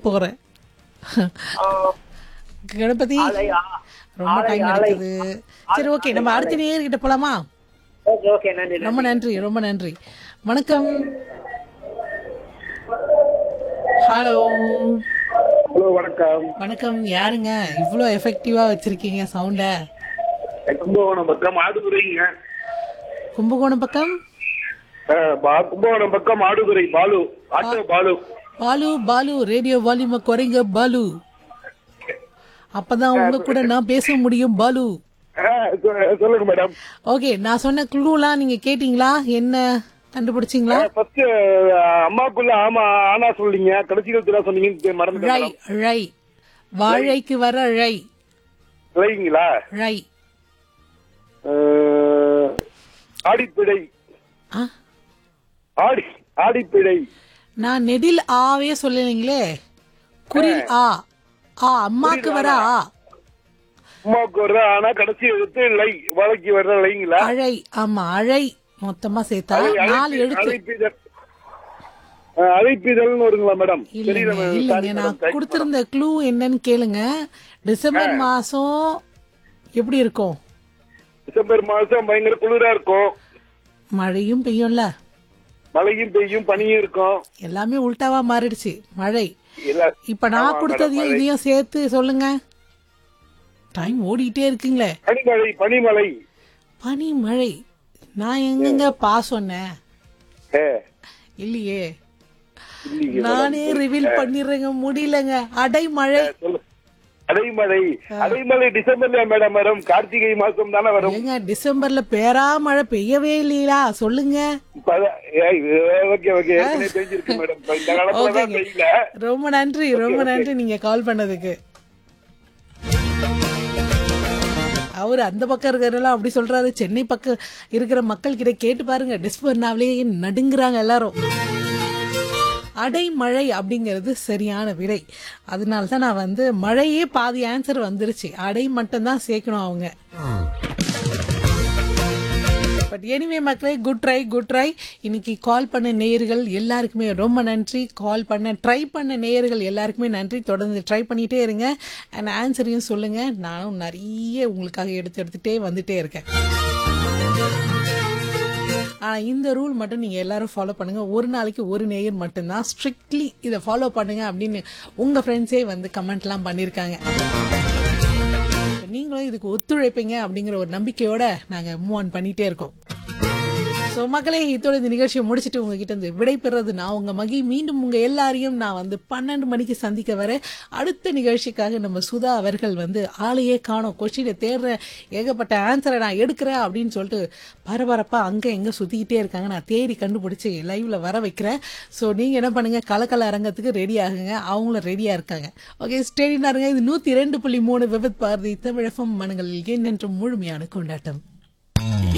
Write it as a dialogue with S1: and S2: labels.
S1: போறேன் கணபதி
S2: ஆலை, ஆ.
S1: ரொம்ப
S2: ஆலை,
S1: டைம்
S2: ஆலை.
S1: எடுக்குது சரி ஓகே நம்ம அடுத்த நேர்கிட்ட போலாமா
S2: ஓகே ஓகே நன்றி
S1: ரொம்ப நன்றி ரொம்ப நன்றி வணக்கம் ஹலோ
S3: ஹலோ வணக்கம்
S1: வணக்கம் யாருங்க இவ்வளோ எஃபெக்டிவா வச்சிருக்கீங்க சவுண்ட
S3: கும்பகோணம் பக்கம் ஆடுதுறைங்க
S1: கும்பகோணம் பக்கம்
S3: அஹ், பா- கும்பகோணம் பக்கம் ஆடுதுறை பாலு ஆட்டோ பாலு
S1: பாலு பாலு ரேடியோ வால்யூம குறைங்க பாலு அப்பதான் உங்க கூட நான் பேச முடியும் பாலு
S3: அஹ், சொ- சொல்லுங்க மேடம்
S1: ஓகே நான் சொன்ன குழுலாம் நீங்க கேட்டீங்களா என்ன கண்டுபிடிச்சீங்களா
S3: ஃபர்ஸ்ட் அம்மாக்குள்ள ஆமா ஆனா சொல்றீங்க கடைசி கழுத்துல சொன்னீங்க மறந்து
S1: ரை ரை வாழைக்கு வர ரை
S3: இல்லைங்களா
S1: ரை
S3: அஹ், ஆடிப்பிழை
S1: ஆ
S3: ஆடி ஆடிப்பிழை
S1: நான் நெடில் ஆவே சொல்லலைங்களே குரில் ஆ ஆ அம்மாக்கு வர ஆ
S3: அம்மாவுக்கு வர்ற ஆனா கடைசி எழுத்து லை வழக்கு வர்ற லைங்களா
S1: அழை ஆமா அழை மொத்தமா சேர்த்தா நாலு எழுத்து
S3: அழைப்பிதழ் அஹ், அழைப்பிதழ்னு வருங்களா மேடம்
S1: இல்லைங்க இல்லைங்க நான் கொடுத்திருந்த க்ளூ என்னன்னு கேளுங்க டிசம்பர் மாசம் எப்படி இருக்கும்
S3: டிசம்பர் மாசம் பயங்கர குளிரா இருக்கும்
S1: மழையும் பெய்யும்ல
S3: மழையும் பெய்யும் பனியும் இருக்கும்
S1: எல்லாமே உல்டாவா மாறிடுச்சு மழை
S3: இல்ல
S1: இப்ப நான் கொடுத்ததையும் இதையும் சேர்த்து சொல்லுங்க டைம் ஓடிட்டே இருக்குங்களே
S3: பனிமழை பனிமழை
S1: பனி மழை நான் எங்கங்க பா சொன்னேன்
S3: ஏ,
S1: இல்லையே
S3: இல்லைங்க.
S1: நானே ரிவீல் பண்ணிடுறேங்க முடியலங்க அடைமழை
S3: சொல்லு. அடைமழை அடைமழை டிசம்பர்ல மேடம் வரும் கார்த்திகை மாசம் தானே வரும்
S1: ஏங்க டிசம்பர்ல பேரா மழை பெய்யவே இல்லையா சொல்லுங்க
S3: இப்பதான் ஏய், ஓகே ஓகே ஏற்கனவே பெய்ஞ்சிருக்கு மேடம் இப்ப இந்த காலத்துல தான்
S1: ஓகேங்க
S3: பெய்யல
S1: ரொம்ப நன்றி ரொம்ப நன்றி நீங்க கால் பண்ணதுக்கு அவர் அந்த பக்கம் இருக்கிறதெல்லாம் அப்படி சொல்றாரு சென்னை பக்கம் இருக்கிற மக்கள் கிட்ட கேட்டு பாருங்க டிஸ்பர்னாவிலே நடுங்குறாங்க எல்லாரும் அடைமழை அப்படிங்கிறது சரியான விடை அதனால தான் நான் வந்து மழையே பாதி ஆன்சர் வந்துருச்சு அடை மட்டும் தான் சேர்க்கணும் அவங்க பட் எனிவே மக்களே குட் ட்ரை குட் ட்ரை இன்னைக்கு கால் பண்ண நேயர்கள் எல்லாருக்குமே ரொம்ப நன்றி கால் பண்ண ட்ரை பண்ண நேயர்கள் எல்லாருக்குமே நன்றி தொடர்ந்து ட்ரை பண்ணிட்டே இருங்க அண்ட் ஆன்சரையும் சொல்லுங்க நானும் நிறைய உங்களுக்காக எடுத்து எடுத்துட்டே வந்துட்டே இருக்கேன் ஆனா இந்த ரூல் மட்டும் நீங்க எல்லாரும் ஃபாலோ பண்ணுங்க ஒரு நாளைக்கு ஒரு நேயர் மட்டும்தான் ஸ்ட்ரிக்ட்லி இதை ஃபாலோ பண்ணுங்க அப்படின்னு உங்க ஃப்ரெண்ட்ஸே வந்து கமெண்ட்லாம் பண்ணியிருக்காங்க நீங்களும் இதுக்கு ஒத்துழைப்பீங்க அப்படிங்கிற ஒரு நம்பிக்கையோட நாங்க மூவ் ஆன் பண்ணிட்டே இருக்கோம் ஸோ மக்களே இதோட இந்த நிகழ்ச்சியை முடிச்சுட்டு உங்ககிட்ட இருந்து விடைபெறது நான் உங்க மகி மீண்டும் உங்க எல்லாரையும் நான் வந்து பன்னெண்டு மணிக்கு சந்திக்க வரேன் அடுத்த நிகழ்ச்சிக்காக நம்ம சுதா அவர்கள் வந்து ஆளையே காணோம் கொஸ்டினை தேடுறேன் ஏகப்பட்ட ஆன்சரை நான் எடுக்கிறேன் அப்படின்னு சொல்லிட்டு பரபரப்பா அங்க எங்க சுத்திக்கிட்டே இருக்காங்க நான் தேடி கண்டுபிடிச்சு லைவ்ல வர வைக்கிறேன் ஸோ நீங்க என்ன பண்ணுங்க கலக்கல அரங்கத்துக்கு ரெடி ஆகுங்க அவங்களும் ரெடியா இருக்காங்க ஓகே ஸ்டேடினா இருங்க இது நூத்தி ரெண்டு புள்ளி மூணு விபத் பாரதி தமிழகம் மனங்களில் என்றென்றும் முழுமையான கொண்டாட்டம்